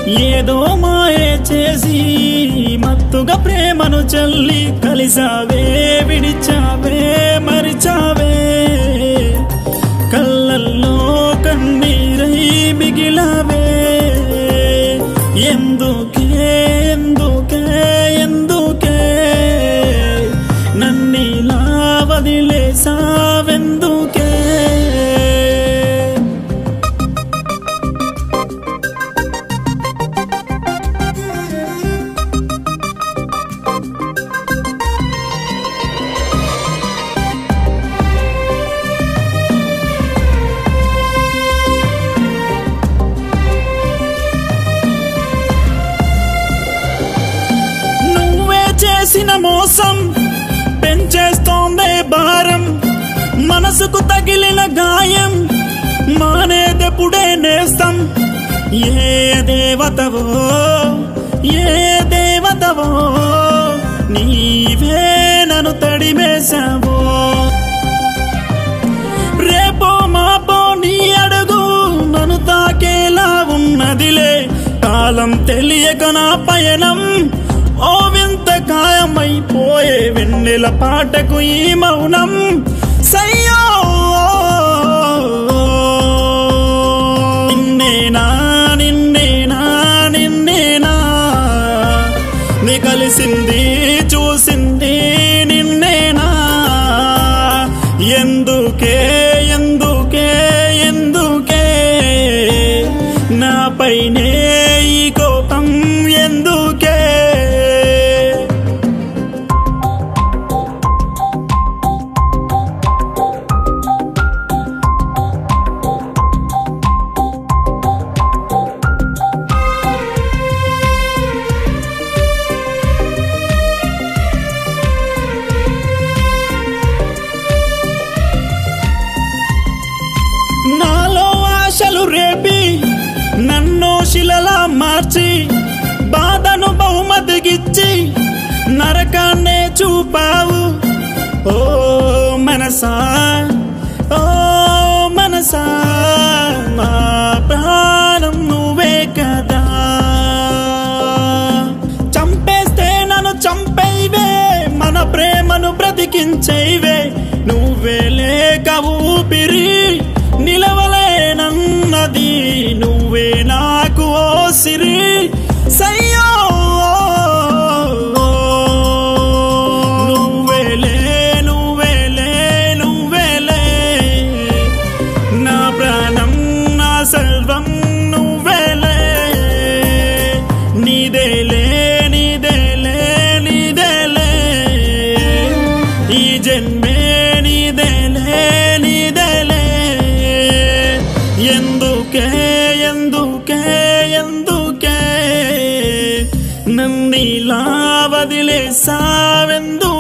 ఏదో మాయే చేసి మత్తుగా ప్రేమను చల్లి కలిసావే విడిచావే మరిచావే కళ్ళల్లో కన్నీరై మిగిలావే ఎందుకే ఎందుకే ఎందుకే నన్నిలా వదిలేసావెందుకే నువ్వే చేసిన మోసం పెంచేస్తోందే భారం మనసుకు తగిలిన గాయం మానేదెప్పుడే నేస్తం ఏ దేవతవో ఏ దేవతవో నీవే నన్ను తడిమేశావో రేపో మాపో నీ అడుగు నన్ను తాకేలా ఉన్నదిలే కాలం తెలియక నా పయనం ఓ వింత ఖాయమైపోయే వెన్నెల పాటకు ఈ మౌనం సయ్యో నిన్నేనా నిన్నేనా నిన్నేనా నీ కలిసింది చూసింది నిన్నేనా ఎందుకే ఎందుకే ఎందుకే నాపైనే ఈ కోపం ఎందుకే నాలో ఆశలు రేపి నన్ను శిలలా మార్చి బాధను బహుమతికిచ్చి నరకాన్నే చూపావు ఓ మనసా ఓ మనసా నా ప్రాణం నువ్వే కదా చంపేస్తే నన్ను చంపేవే మన ప్రేమను బ్రతికించేవే నువ్వే లేక ఊపిరి నిలవలేనన్నది నువ్వే నాకు ఓ సిరి సయ్యో నువ్వేలే నువ్వేలే నువ్వేలే నా ప్రాణం నా సర్వం నువ్వేలే నీదేలే నీదేలే నీదేలే ఈ జన్మే నీదేలే నీదేలే ఎందుకే ఎందుకే ఎందుకే నన్నిలా వదిలేసావెందుకే